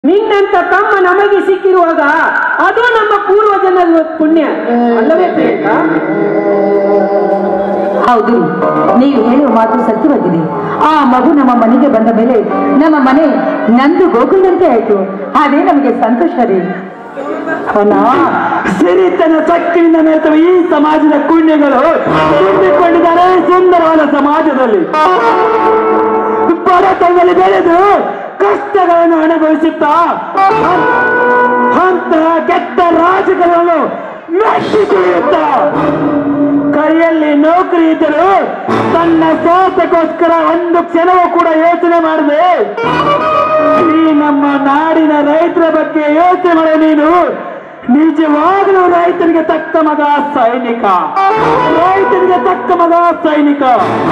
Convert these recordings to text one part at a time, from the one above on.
ನಿನ್ನಂತ ತಮ್ಮ ನಮಗೆ ಸಿಕ್ಕಿರುವಾಗ ಅದು ನಮ್ಮ ಪೂರ್ವಜನರ ಪುಣ್ಯ ಅಲ್ಲವೇ ಪ್ರಿಯಾಂಕಾ ಹೌದು ನೀವು ಹೇಳುವ ಮಾತು ಸತ್ಯವಾಗಿದೆ ಆ ಮಗು ನಮ್ಮ ಮನೆಗೆ ಬಂದ ಮೇಲೆ ನಮ್ಮ ಮನೆ ನಂದು ಗೋಕುಲದಂತೆ ಆಯ್ತು ಅದೇ ನಮಗೆ ಸಂತೋಷ ರೀ ಅಣ್ಣ ಸಿರಿತನ ಶಕ್ತಿಯಿಂದ ಮೆರೆತವ ಈ ಸಮಾಜದ ಕುಣ್ಯಗಳು ತುಂಬಿಕೊಂಡಿದ್ದಾರೆ ಸುಂದರವಾದ ಸಮಾಜದಲ್ಲಿ ಬಡತನದಲ್ಲಿ ಬೆಳೆದು ಕಷ್ಟಗಳನ್ನು ಅನುಭವಿಸುತ್ತಾ ಅಂತ ಕೆಟ್ಟ ರಾಜಗಳನ್ನು ಮೆಟ್ಟಿಕೊಳ್ಳುತ್ತ ಕೈಯಲ್ಲಿ ನೌಕರಿ ಇದ್ದರೂ ತನ್ನ ಸ್ವಾರ್ಥಕ್ಕೋಸ್ಕರ ಒಂದು ಕ್ಷಣವೂ ಕೂಡ ಯೋಚನೆ ಮಾಡದೆ ಈ ನಮ್ಮ ನಾಡಿನ ರೈತರ ಬಗ್ಗೆ ಯೋಚನೆ ಮಾಡೋ ನೀನು ನಿಜವಾಗಲೂ ರೈತನಿಗೆ ತಕ್ಕ ಮಗ ಸೈನಿಕ ರೈತನಿಗೆ ತಕ್ಕ ಮಗ ಸೈನಿಕ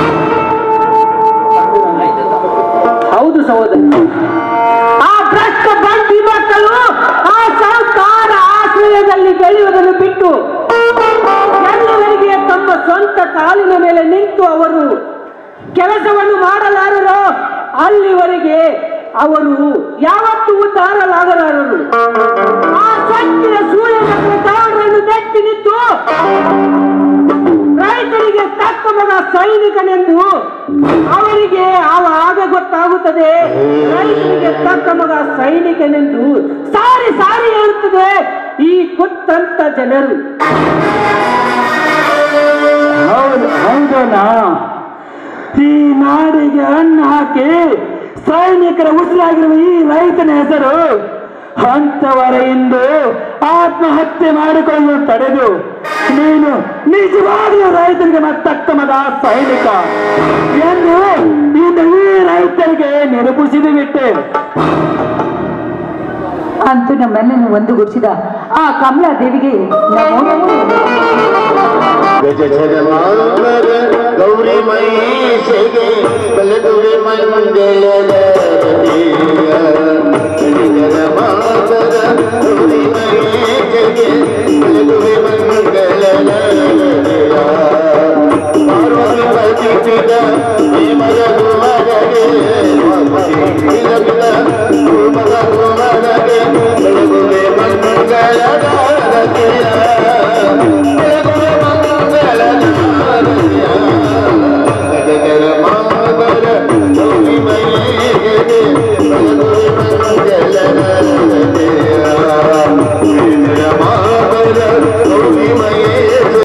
ಹೌದು ಸಹೋದರ ಆ ಭ್ರಷ್ಟ ಬಂಡಿ ಮಕ್ಕಳು ಆ ಸರ್ಕಾರ ಆಶ್ರಯದಲ್ಲಿ ಬೆಳೆಯುವುದನ್ನು ಬಿಟ್ಟು ಎಲ್ಲವರಿಗೆ ತಮ್ಮ ಸ್ವಂತ ಕಾಲಿನ ಮೇಲೆ ನಿಂತು ಅವರು ಕೆಲಸವನ್ನು ಮಾಡಲಾರರೋ ಅಲ್ಲಿವರೆಗೆ ಅವರು ಯಾವತ್ತೂ ಉದ್ಧಾರಲಾಗಲಾರರು ಆ ಸತ್ಯ ಸೂರ್ಯ ಮಕ್ಕಳ ತಾವರನ್ನು ನೆಟ್ಟಿ ನಿಂತು ರೈತರಿಗೆ ತಕ್ಕ ಮಗ ಸೈನಿಕನೆಂದು ಅವರಿಗೆ ಆವಾಗ ಗೊತ್ತಾಗುತ್ತದೆ ರೈತರಿಗೆ ತಕ್ಕ ಮಗ ಸೈನಿಕನೆಂದು ಸಾರಿ ಸಾರಿ ಹೇಳುತ್ತದೆ ಈ ಕುತ್ತಂತ ಜನರು ಹೌದು ಹೌದಣ್ಣ ಈ ನಾಡಿಗೆ ಅನ್ನ ಹಾಕಿ ಸೈನಿಕರ ಉಸಿರಾಗಿರುವ ಈ ರೈತನ ಹೆಸರು ಅಂತವರ ಇಂದು ಆತ್ಮಹತ್ಯೆ ಮಾಡಿಕೊಳ್ಳಲು ತಡೆದು ನೀನು ನಿಜವಾಗಲೂ ರೈತನಿಗೆ ಮತ್ತಕ್ಕ ಮಗ ಸೈನಿಕ ಎಂದು ಇಂದು ಈ ರೈತರಿಗೆ ನಿರೂಪಿಸಿದು ಬಿಟ್ಟೆ ಅಂತೂ ನಮ್ಮೆಲ್ಲನ್ನು ಒಂದುಗೂಡಿಸಿದ ಆ ಕಮಲಾ ದೇವಿಗೆ ನಮೋ ಗಜಧರ್ಮಾಂಬರ ಗೌರಿ ಮಹೇಶಗೆ ಬಲದುವೆ ಮಂಗಳದ ಗಜಧರ್ಮಾಂಬರ ಗೌರಿ ಮಹೇಶಗೆ ಬಲದುವೆ ಮಂಗಳದ ಪಾರ್ವತಿ ಪತಿಪಿತ ಭೀಮರ ಕುಮಾರಗೆ